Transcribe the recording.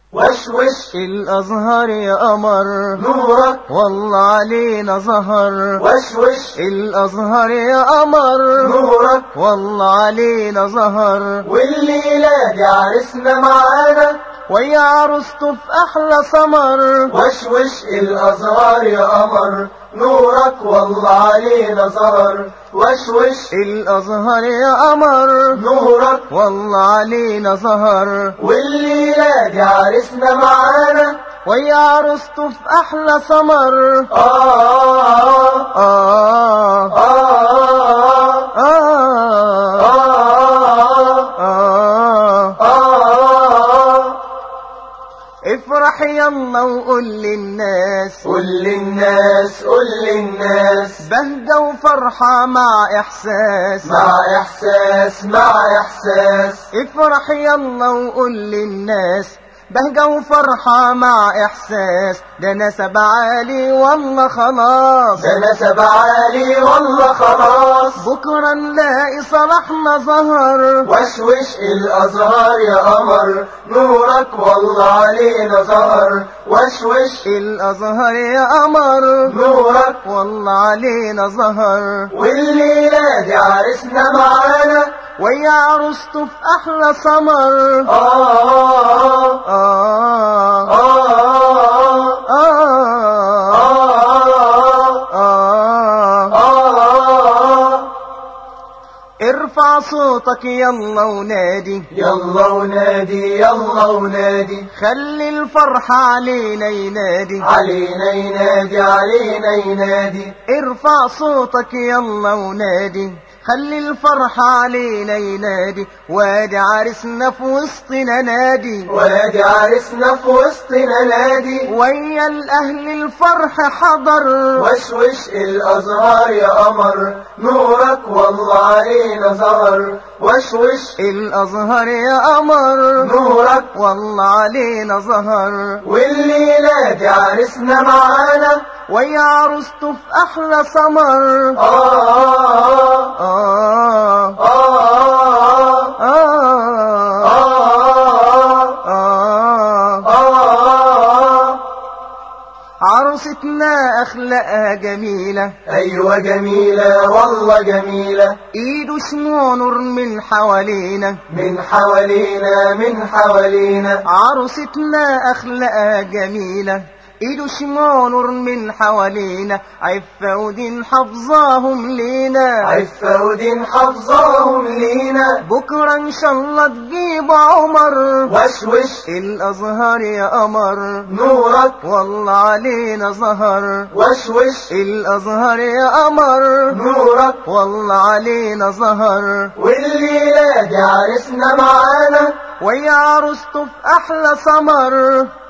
وشوش الأزهر يا قمر نورك والله علينا ظهر وشوش الأزهر يا قمر نورك والله علينا ظهر والليلة دي عرسنا معانا ويا عروسته في أحلى سمر وشوش الأزهار يا قمر نورك والله علينا ظهر وشوش الأزهر يا قمر نورك والله علينا ظهر والليلة دي عرسنا معانا ويا عروسته في أحلى سمر آه آه آه آه آه آه آه افرح يلا وقول للناس قول للناس قول للناس بهجة وفرحة مع إحساس مع إحساس مع إحساس افرح يلا وقول للناس بهجة وفرحة مع إحساس ده نسب عالي والله خلاص ده نسب عالي والله خلاص بكرة نلاقي صلاحنا ظهر وشوش الأزهار يا قمر نورك والله علينا ظهر وشوش الأزهر يا قمر نورك والله علينا ظهر والليلة دي عرسنا معانا ويا عروسته في أحلى سمر آه آه آه آه آه آه آه ارفع صوتك يلا ونادي يلا ونادي يلا ونادي خلي الفرحة علينا ينادي علينا ينادي علينا ينادي ارفع صوتك يلا ونادي خلي الفرحة علينا ينادي وادي عرسنا في وسطنا نادي وادي عرسنا في وسطنا نادي ويا الأهل الفرح حضر وشوش الأزهار يا قمر نورك والله علينا ظهر وشوش الأزهر يا قمر نورك والله علينا ظهر والليلة دي عرسنا معانا ويا عروسته في أحلى سمر آه آه آه آه آه آه آه عروستنا أخلاقها جميلة أيوة جميلة والله جميلة إيده شموع نور من حوالينا من حوالينا من حوالينا عروستنا أخلاقها جميلة إيده شموع نور من حوالينا عفة ودين حفظاهم لينا عفة ودين حفظاهم لينا بكرة إن شاء الله تجيب عمر وشوش الأزهر يا قمر نورك والله علينا ظهر وشوش الأزهر يا قمر نورك والله علينا ظهر والليلة دي عرسنا معانا ويا عروسته في أحلى سمر